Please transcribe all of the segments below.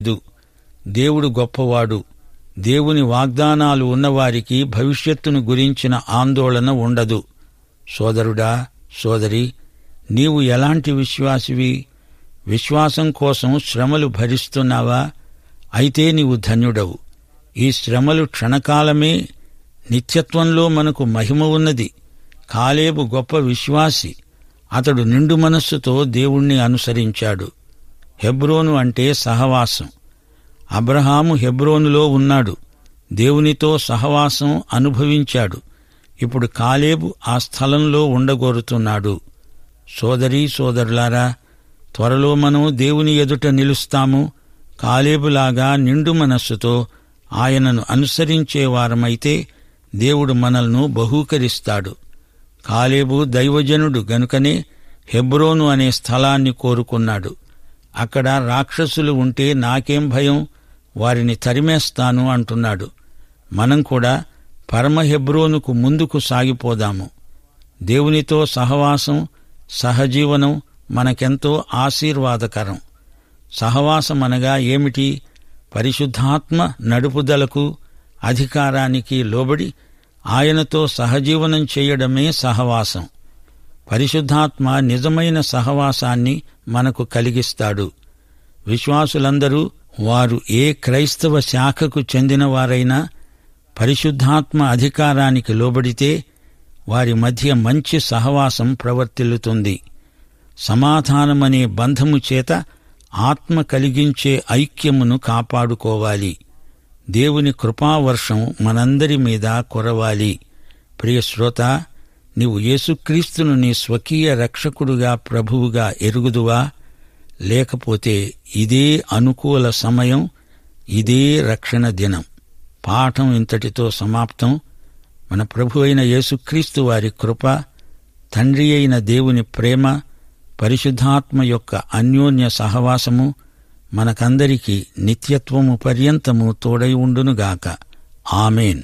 వద్దు దేవుడు గొప్పవాడు దేవుని వాగ్దానాలు ఉన్నవారికి భవిష్యత్తును గురించిన ఆందోళన ఉండదు సోదరుడా సోదరి నీవు ఎలాంటి విశ్వాసివి విశ్వాసం కోసం శ్రమలు భరిస్తున్నావా అయితే నీవు ధన్యుడవు ఈ శ్రమలు క్షణకాలమే నిత్యత్వంలో మనకు మహిమ ఉన్నది కాలేబు గొప్ప విశ్వాసి అతడు నిండు మనస్సుతో దేవుణ్ణి అనుసరించాడు హెబ్రోను అంటే సహవాసం అబ్రహాము హెబ్రోనులో ఉన్నాడు దేవునితో సహవాసం అనుభవించాడు ఇప్పుడు కాలేబు ఆ స్థలంలో ఉండగోరుతున్నాడు సోదరీ సోదరులారా త్వరలో మనం దేవుని ఎదుట నిలుస్తాము కాలేబులాగా నిండు మనస్సుతో ఆయనను అనుసరించేవారమైతే దేవుడు మనల్ను బహూకరిస్తాడు కాలేబు దైవజనుడు గనుకనే హెబ్రోను అనే స్థలాన్ని కోరుకున్నాడు అక్కడ రాక్షసులు ఉంటే నాకేం భయం వారిని తరిమేస్తాను అంటున్నాడు మనం కూడా పరమ హెబ్రోనుకు ముందుకు సాగిపోదాము దేవునితో సహవాసం సహజీవనం మనకెంతో ఆశీర్వాదకరం సహవాసం అనగా ఏమిటి పరిశుద్ధాత్మ నడుపుదలకు అధికారానికి లోబడి ఆయనతో సహజీవనం చేయడమే సహవాసం పరిశుద్ధాత్మ నిజమైన సహవాసాన్ని మనకు కలిగిస్తాడు విశ్వాసులందరూ వారు ఏ క్రైస్తవ శాఖకు చెందినవారైనా పరిశుద్ధాత్మ అధికారానికి లోబడితే వారి మధ్య మంచి సహవాసం ప్రవర్తిల్లుతుంది సమాధానమనే బంధము చేత ఆత్మ కలిగించే ఐక్యమును కాపాడుకోవాలి దేవుని కృపావర్షం మనందరి మీద కురవాలి ప్రియ శ్రోత నీవు యేసుక్రీస్తును నీ స్వకీయ రక్షకుడుగా ప్రభువుగా ఎరుగుదువా లేకపోతే ఇదే అనుకూల సమయం ఇదే రక్షణ దినం పాఠం ఇంతటితో సమాప్తం మన ప్రభు అయిన యేసుక్రీస్తు వారి కృప తండ్రి అయిన దేవుని ప్రేమ పరిశుద్ధాత్మ యొక్క అన్యోన్య సహవాసము మనకందరికీ నిత్యత్వము పర్యంతము తోడై ఉండునుగాక ఆమెన్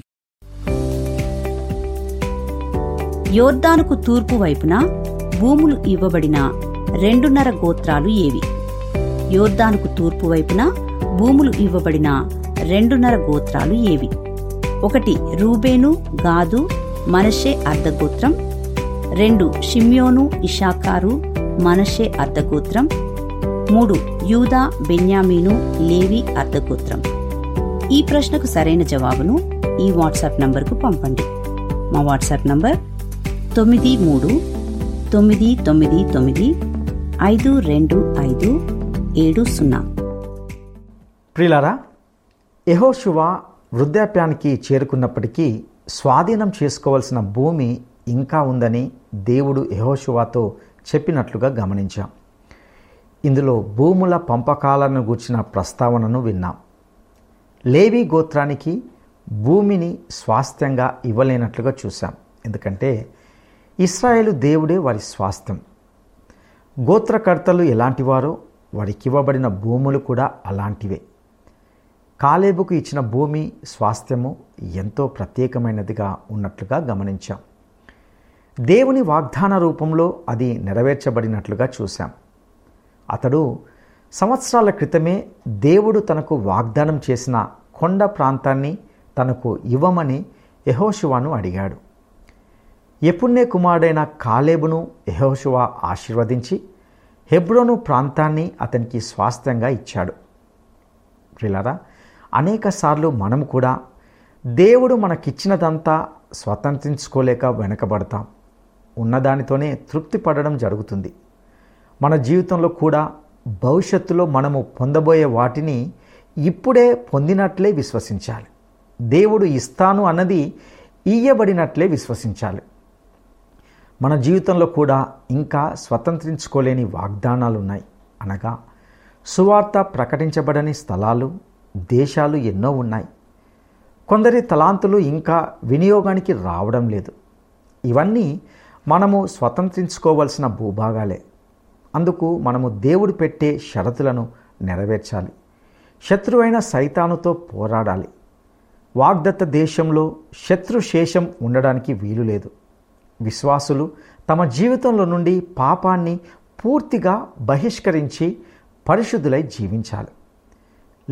యోర్దానుకు తూర్పు వైపున భూములు ఇవ్వబడిన రెండున్నర గోత్రాలు ఏవి యోర్దానుకు తూర్పు వైపున భూములు ఇవ్వబడిన రెండున్నర గోత్రాలు ఏవి ఒకటి రూబేను గాదు మనషే అర్ధగోత్రం రెండు షిమ్యోను ఇషాకారు మనషే అర్ధగోత్రం మూడు యూదా బెన్యామీను లేవి అర్ధగోత్రం ఈ ప్రశ్నకు సరైన జవాబును ఈ వాట్సాప్ నంబర్కు పంపండి మా వాట్సాప్ నంబర్ తొమ్మిది మూడు తొమ్మిది తొమ్మిది తొమ్మిది ఐదు రెండు ఐదు ఏడు సున్నా ప్రిలారా యెహోషువ వృద్ధాప్యానికి చేరుకున్నప్పటికీ స్వాధీనం చేసుకోవాల్సిన భూమి ఇంకా ఉందని దేవుడు యెహోషువాతో చెప్పినట్లుగా గమనించాం ఇందులో భూముల పంపకాలను గూర్చిన ప్రస్తావనను విన్నాం లేవి గోత్రానికి భూమిని స్వాస్థ్యంగా ఇవ్వలేనట్లుగా చూశాం ఎందుకంటే ఇస్రాయేలు దేవుడే వారి స్వాస్థ్యం గోత్రకర్తలు ఎలాంటివారో వారికి ఇవ్వబడిన భూములు కూడా అలాంటివే కాలేబుకు ఇచ్చిన భూమి స్వాస్థ్యము ఎంతో ప్రత్యేకమైనదిగా ఉన్నట్లుగా గమనించాం దేవుని వాగ్దాన రూపంలో అది నెరవేర్చబడినట్లుగా చూశాం అతడు సంవత్సరాల క్రితమే దేవుడు తనకు వాగ్దానం చేసిన కొండ ప్రాంతాన్ని తనకు ఇవ్వమని యహోశువాను అడిగాడు ఎపుణ్య కుమారుడైన కాలేబును యహోశువ ఆశీర్వదించి హెబ్రోను ప్రాంతాన్ని అతనికి స్వాస్థ్యంగా ఇచ్చాడు ప్రిలారా అనేక సార్లు మనం కూడా దేవుడు మనకిచ్చినదంతా స్వతంత్రించుకోలేక వెనకబడతాం ఉన్నదానితోనే తృప్తి పడడం జరుగుతుంది మన జీవితంలో కూడా భవిష్యత్తులో మనము పొందబోయే వాటిని ఇప్పుడే పొందినట్లే విశ్వసించాలి దేవుడు ఇస్తాను అన్నది ఇయ్యబడినట్లే విశ్వసించాలి మన జీవితంలో కూడా ఇంకా స్వతంత్రించుకోలేని వాగ్దానాలు ఉన్నాయి అనగా సువార్త ప్రకటించబడని స్థలాలు దేశాలు ఎన్నో ఉన్నాయి కొందరి తలాంతులు ఇంకా వినియోగానికి రావడం లేదు ఇవన్నీ మనము స్వతంత్రించుకోవలసిన భూభాగాలే అందుకు మనము దేవుడు పెట్టే షరతులను నెరవేర్చాలి శత్రువైన సైతానుతో పోరాడాలి వాగ్దత్త దేశంలో శత్రు శేషం ఉండడానికి వీలు లేదు విశ్వాసులు తమ జీవితంలో నుండి పాపాన్ని పూర్తిగా బహిష్కరించి పరిశుద్ధులై జీవించాలి